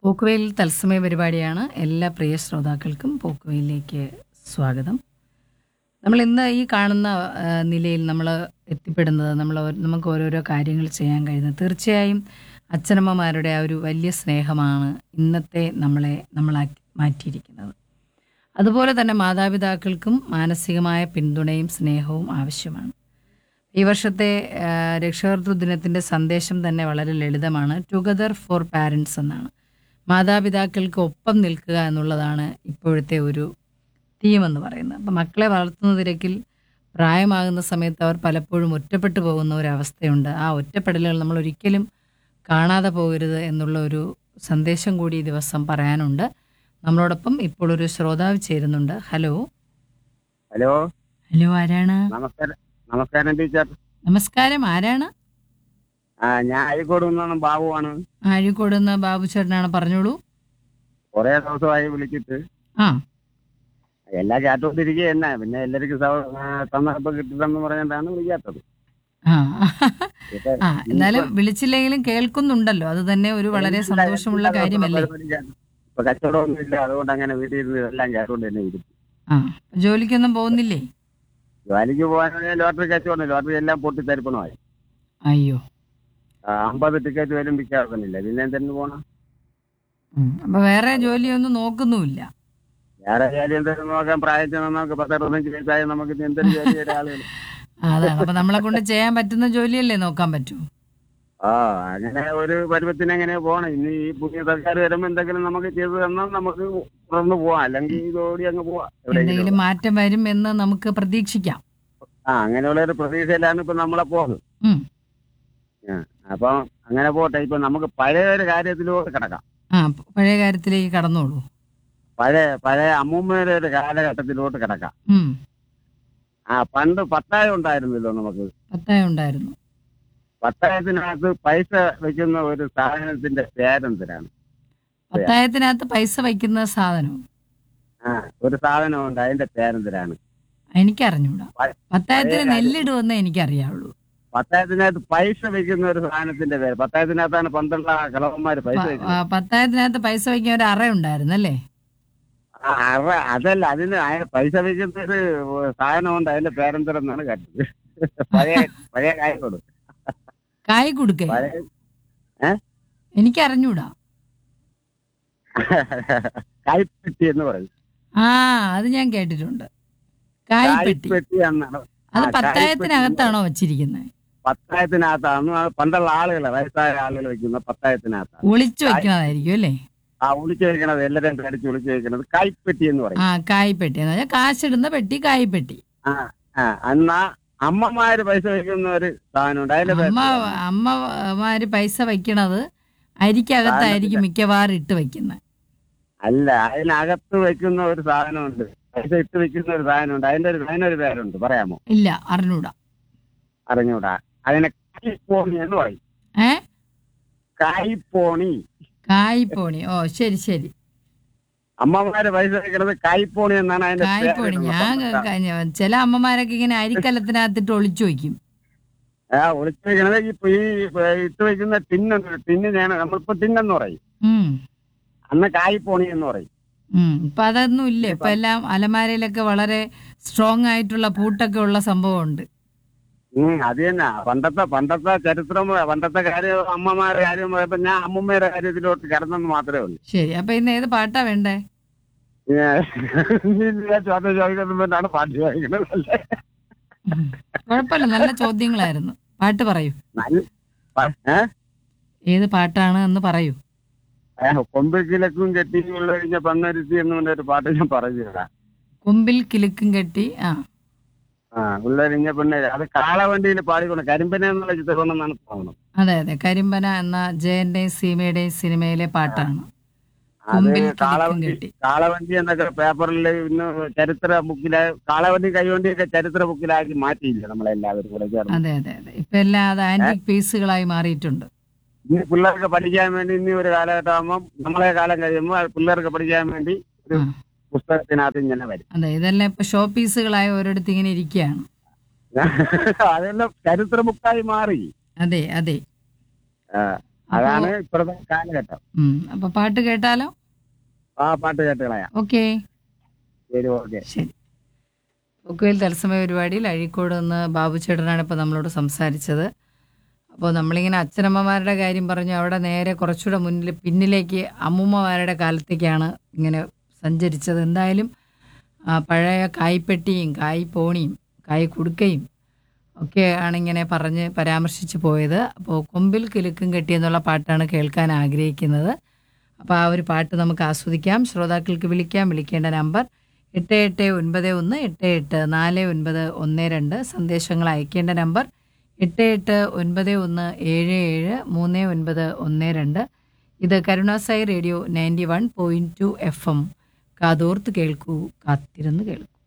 പോക്കുവെയിൽ തത്സമയ പരിപാടിയാണ് എല്ലാ പ്രിയ ശ്രോതാക്കൾക്കും പോക്കുവെയിലേക്ക് സ്വാഗതം നമ്മൾ ഇന്ന് ഈ കാണുന്ന ആ, നിലയിൽ നമ്മൾ എത്തിപ്പെടുന്നത് നമ്മൾ ഓ- നമുക്ക് ഓരോരോ കാര്യങ്ങൾ ചെയ്യാൻ കഴിയുന്നത് തീർച്ചയായും അച്ഛനമ്മമാരുടെ ആ ഒരു വലിയ സ്നേഹമാണ് ഇന്നത്തെ നമ്മളെ നമ്മളാക്കി മാറ്റിയിരിക്കുന്നത് അതുപോലെ തന്നെ മാതാപിതാക്കൾക്കും മാനസികമായ പിന്തുണയും സ്നേഹവും ആവശ്യമാണ് ഈ വർഷത്തെ ആ, രക്ഷകർതൃ ദിനത്തിൻ്റെ സന്ദേശം തന്നെ വളരെ ലളിതമാണ് ടുഗദർ ഫോർ പാരൻസ് എന്നാണ് മാതാപിതാക്കൾക്ക് ഒപ്പം നിൽക്കുക എന്നുള്ളതാണ് ഇപ്പോഴത്തെ ഒരു തീം എന്ന് പറയുന്നത് അപ്പം മക്കളെ വളർത്തുന്ന തിരക്കിൽ പ്രായമാകുന്ന സമയത്ത് അവർ പലപ്പോഴും ഒറ്റപ്പെട്ടു പോകുന്ന ഒരു അവസ്ഥയുണ്ട് ആ ഒറ്റപ്പെടലുകൾ നമ്മൾ ഒരിക്കലും കാണാതെ പോകരുത് എന്നുള്ള ഒരു സന്ദേശം കൂടി ഈ ദിവസം പറയാനുണ്ട് നമ്മളോടൊപ്പം ഇപ്പോൾ ഒരു ശ്രോതാവ് ചേരുന്നുണ്ട് ഹലോ ഹലോ ഹലോ ആരാണ് നമസ്കാരം നമസ്കാരം ടീച്ചർ നമസ്കാരം ആരാണ് ആ ഞാൻ അഴിക്കോട് നിന്നാണ് ബാബുവാണ് ആഴിക്കോട് നിന്ന് ബാബു ചേട്ടനാണ് പറഞ്ഞോളൂ കുറെ ദിവസമായി വിളിച്ചിട്ട് ആ എല്ലാ കേട്ടോണ്ടിരിക്കുക തന്നെ പിന്നെ എല്ലാവർക്കും സൗ- ആ, സന്ദർഭം കിട്ടില്ലെന്ന് പറഞ്ഞിട്ടാണ് വിളിക്കാത്തത് ആ ഇപ്പൊ ആ എന്നാലും വിളിച്ചില്ലെങ്കിലും കേൾക്കുന്നുണ്ടല്ലോ അത് തന്നെ ഒരു വളരെ സന്തോഷമുള്ള കാര്യമല്ലേ ഇപ്പൊ കച്ചവടമൊന്നും ഇല്ല അതുകൊണ്ട് അങ്ങനെ വീട്ടിൽ ഇരുന്ന് എല്ലാം കേട്ടോണ്ട് തന്നെ ഇരിക്കും ആ ജോലിക്കൊന്നും പോകുന്നില്ലേ ജോലിക്ക് പോകാനാണെങ്കിൽ ലോട്ടറി കച്ചവടം ലോട്ടറി എല്ലാം പൊട്ടിത്തെരിപ്പണമായി അയ്യോ ആ, അമ്പത് ടിക്കറ്റ് വരും വിൽക്കാറുന്നില്ല പിന്നെ എന്തെങ്കിലും പോണം ഉം. അപ്പൊ വേറെ ജോലിയൊന്നും നോക്കുന്നുമില്ല വേറെ ജോലി എന്തെങ്കിലും നോക്കാൻ പ്രായം ചെന്നാൽ നമുക്ക് പത്തറുപത്തഞ്ച് വയസ്സായ നമുക്ക് ഇനി എന്തൊരു ജോലി ചെയ്ത ആളുകൾ ആ, അതാണ് അപ്പൊ നമ്മളെ കൊണ്ട് ചെയ്യാൻ പറ്റുന്ന ജോലിയല്ലേ നോക്കാൻ പറ്റൂ ആ അങ്ങനെ ഒരു പരുവത്തിന് എങ്ങനെ പോണം ഇനി ഈ പുതിയ സർക്കാർ വരുമ്പോ എന്തെങ്കിലും നമുക്ക് ചെയ്തു തന്നാൽ നമുക്ക് തുടർന്ന് പോവാം അല്ലെങ്കിൽ ഇതോടി അങ്ങ് പോവാം എവിടെയെങ്കിലും എന്തെങ്കിലും മാറ്റം വരും എന്ന് നമുക്ക് പ്രതീക്ഷിക്കാം ആ അങ്ങനെയുള്ള ഒരു പ്രതീക്ഷയിലാണ് ഇപ്പൊ നമ്മളെ പോകുന്നത് ഉം. അപ്പം അങ്ങനെ പോട്ടെ ഇപ്പൊ നമുക്ക് പഴയ ഒരു കാര്യത്തിലോട്ട് കിടക്കാം ആ പഴയ കാര്യത്തിലേക്ക് കടന്നോളൂ പഴയ പഴയ അമ്മൂമ്മയുടെ ഒരു കാലഘട്ടത്തിലോട്ട് കിടക്കാം ഉം ആ പണ്ട് പത്തായം ഉണ്ടായിരുന്നല്ലോ നമുക്ക് പത്തായം ഉണ്ടായിരുന്നു പത്തായത്തിനകത്ത് പൈസ വെക്കുന്ന ഒരു സാധനത്തിന്റെ പേരെന്തിനാണ് പത്തായത്തിനകത്ത് പൈസ വയ്ക്കുന്ന സാധനം ആ ഒരു സാധനമുണ്ട് അതിന്റെ പേരെന്തിനാണ് എനിക്കറിഞ്ഞൂടാ പ- പത്തായത്തിന് പഴയ കാര്യം. നെല്ലിടുമെന്ന് എനിക്കറിയാവുള്ളൂ പത്തായത്തിനകത്ത് പൈസ വെക്കുന്ന ഒരു സാധനത്തിന്റെ പേര് പത്തായത്തിനകത്താണ് പണ്ടുള്ള കളവന്മാര് പൈസ പ- വെക്കുന്നത് ആ, പത്തായത്തിനകത്ത് പൈസ വയ്ക്കാൻ ഒരു അറ ഉണ്ടായിരുന്നല്ലേ ആ, അവ- അതല്ല അതിന് അയ- പൈസ വെക്കുന്ന ഒരു സാധനമുണ്ട് അതിന്റെ പേരെന്തരെന്നാണ് കേട്ടത് പഴയ പഴയ കാര്യങ്ങളോട് കായ് കൊടുക്കേ പഴയ എനിക്കറിഞ്ഞൂടാ കായ്പെട്ടി എന്ന് പറയും ആ അത് ഞാൻ കേട്ടിട്ടുണ്ട് കായ്പെട്ടി കായ്പെട്ടി എന്നാണ് അത് ആ, പത്തായത്തിനകത്താണോ വച്ചിരിക്കുന്നത് പത്തായത്തിനകത്താണ് ആ പണ്ടുള്ള ആളുകളെ വയസ്സായ ആളുകൾ വെക്കുന്ന പത്തായത്തിനകത്താണ് ഒളിച്ചു വെക്കണതായിരിക്കും അല്ലേ ആ ഒളിച്ചു വെക്കണത് എല്ലാവരും പേടിച്ച് ഒളിച്ചു വെക്കണത് കായ്പെട്ടി എന്ന് പറയും ആ കായ്പെട്ടി എന്ന് പറഞ്ഞാൽ കാശിടുന്ന പെട്ടി കായ്പെട്ടി ആ ആ എന്നാ അമ്മമാര് പൈസ വെക്കുന്ന ഒരു സാധനമുണ്ട് അതിന്റെ പേര് അമ്മ അമ്മമാര് പൈസ വയ്ക്കണത് അരിക്കകത്തായിരിക്കും മിക്കവാറും ഇട്ട് വെക്കുന്നത് അല്ല അതിനകത്ത് വെക്കുന്ന ഒരു സാധനമുണ്ട് പൈസ ഇട്ട് വെക്കുന്ന ഒരു സാധനമുണ്ട് അതിന്റെ ഒരു അതിനൊരു പേരുണ്ട് പറയാമോ ഇല്ല അറിഞ്ഞൂടാ അറിഞ്ഞൂടാ അതിനെ കായ്പോണി എന്ന് പറയും ഏ കായ്പോണി കായ്പോണി ഓ ശരി ശരി അമ്മമാര് പൈസ വെക്കുന്നത് കായ്പോണി എന്നാണ് അതിന്റെ കായ്പോണി ഞാൻ പേര് ക- ചില അമ്മമാരൊക്കെ ഇങ്ങനെ അരിക്കലത്തിനകത്തിട്ട് ഒളിച്ചു വെക്കും ആ ഒളിച്ചു വെക്കണത് ഇപ്പൊ ഈ ഇട്ട് വെക്കുന്ന ടിന്നുണ്ട് ടിന്നിനെയാണ് നമ്മളിപ്പോ ടിന്നെന്ന് പറയും ഉം അന്ന് കായ്പോണി എന്ന് പറയും ഉം ഇപ്പൊ അതൊന്നും ഇല്ല ഇപ്പൊ എല്ലാം അലമാരയിലൊക്കെ വളരെ സ്ട്രോങ് ആയിട്ടുള്ള പൂട്ടൊക്കെ ഉള്ള സംഭവമുണ്ട് ഉം അത് തന്നെ പണ്ടത്തെ പണ്ടത്തെ ചരിത്രം പണ്ടത്തെ കാര്യം അമ്മമാരുടെ കാര്യം പോയപ്പോ ഞാൻ അമ്മമ്മയുടെ കാര്യത്തിലോട്ട് കിടന്നെന്ന് മാത്രമേ ഉള്ളൂ ശരി അപ്പൊ ഇന്ന് ഏത് പാട്ടാ വേണ്ടേ ഞാൻ ചോദ്യം ചോദിക്കുന്നതാണ് പാട്ട് ചോദിക്കുന്നത് ഉം. കുഴപ്പമില്ല നല്ല ചോദ്യങ്ങളായിരുന്നു പാട്ട് പറയൂ നല്ല പ- ഏ? ഏത് പാട്ടാണ് എന്ന് പറയൂ ഏ, കൊമ്പിൽ കിഴക്കും കെട്ടി ഉള്ള കഴിഞ്ഞ പന്നരുത്തി എന്ന് പറഞ്ഞ ഒരു പാട്ട് ഞാൻ പറഞ്ഞു തരാം കൊമ്പിൽ കിലുക്കും കെട്ടി ആ ആ ഉള്ളരിഞ്ഞ പെണ്ണ് അത് കാളവണ്ടിയിൽ പാടിക്കൊണ്ട് കരിമ്പന എന്നുള്ള ചിത്രമെന്നാണ് തോന്നുന്നത് അതെ അതെ കരിമ്പന എന്ന ജയന്റെയും സീമയുടെയും സിനിമയിലെ പാട്ടാണ് അത് കൊമ്പിൽ കിലുക്കും കാളവണ്ടി കെട്ടി കാളവണ്ടി എന്നൊക്കെ പേപ്പറിൽ ഇന്ന് ചരിത്ര ബുക്കിലെ കാളവണ്ടി കൈവണ്ടിയൊക്കെ ചരിത്ര ബുക്കിലാക്കി മാറ്റിയില്ല നമ്മളെല്ലാവരും കൂടെ ചേർന്ന് അതെ അതെ അതെ ഇപ്പൊ എല്ലാം അത് ആന്റിക് പീസുകളായി മാറിയിട്ടുണ്ട് ഇനി പിള്ളേർക്ക് പഠിക്കാൻ വേണ്ടി ഇനി ഒരു കാലഘട്ടം ആകുമ്പോൾ നമ്മളെ കാലം കഴിയുമ്പോൾ പിള്ളേർക്ക് പഠിക്കാൻ വേണ്ടി ഒരു ആ. പുസ്തകത്തിനകത്ത് ഇങ്ങനെ വരും അതെ ഇതെല്ലാം ഇപ്പൊ ഷോ പീസുകളായി ഓരോരുത്തർ ഇങ്ങനെ ഇരിക്കുകയാണ് അതെല്ലാം ചരിത്ര ബുക്കായി മാറി അതെ അതെ ആ, അതാണ് ഇപ്പോഴത്തെ കാലഘട്ടം ഉം. അപ്പൊ പാട്ട് കേട്ടാലോ ആ പാട്ട് കേട്ടുകളയാ ഓക്കേ ശരി ഓക്കെ ശരി ഒക്കുവേൽ തത്സമയ പരിപാടിയിൽ അഴീക്കോട് നിന്ന് ബാബു ചേട്ടനാണ് ഇപ്പോൾ നമ്മളോട് സംസാരിച്ചത് അപ്പോൾ നമ്മളിങ്ങനെ അച്ഛനമ്മമാരുടെ കാര്യം പറഞ്ഞു അവിടെ നേരെ കുറച്ചുകൂടെ മുന്നിൽ പിന്നിലേക്ക് അമ്മൂമ്മമാരുടെ കാലത്തേക്കാണ് ഇങ്ങനെ സഞ്ചരിച്ചത് എന്തായാലും ആ, പഴയ കായ്പ്പെട്ടിയും കായ് പോണിയും കായ് കുടുക്കയും ഒക്കെ ആണ് ഇങ്ങനെ പറഞ്ഞ് പരാമർശിച്ച് പോയത് അപ്പോൾ കൊമ്പിൽ കിലുക്കും കെട്ടി എന്നുള്ള പാട്ടാണ് കേൾക്കാൻ ആഗ്രഹിക്കുന്നത് അപ്പോൾ ആ ഒരു പാട്ട് നമുക്ക് ആസ്വദിക്കാം ശ്രോതാക്കൾക്ക് വിളിക്കാം വിളിക്കേണ്ട നമ്പർ എട്ട് എട്ട് ഒൻപത് ഒന്ന് എട്ട് എട്ട് നാല് ഒൻപത് ഒന്ന് രണ്ട് സന്ദേശങ്ങൾ അയക്കേണ്ട നമ്പർ എട്ട് എട്ട് ഒൻപത് ഒന്ന് ഏഴ് ഏഴ് മൂന്ന് ഒൻപത് ഒന്ന് രണ്ട് ഇത് Karunasai radio ninety one point two F M കാതോർത്ത് കേൾക്കൂ കാത്തിരുന്ന് കേൾക്കൂ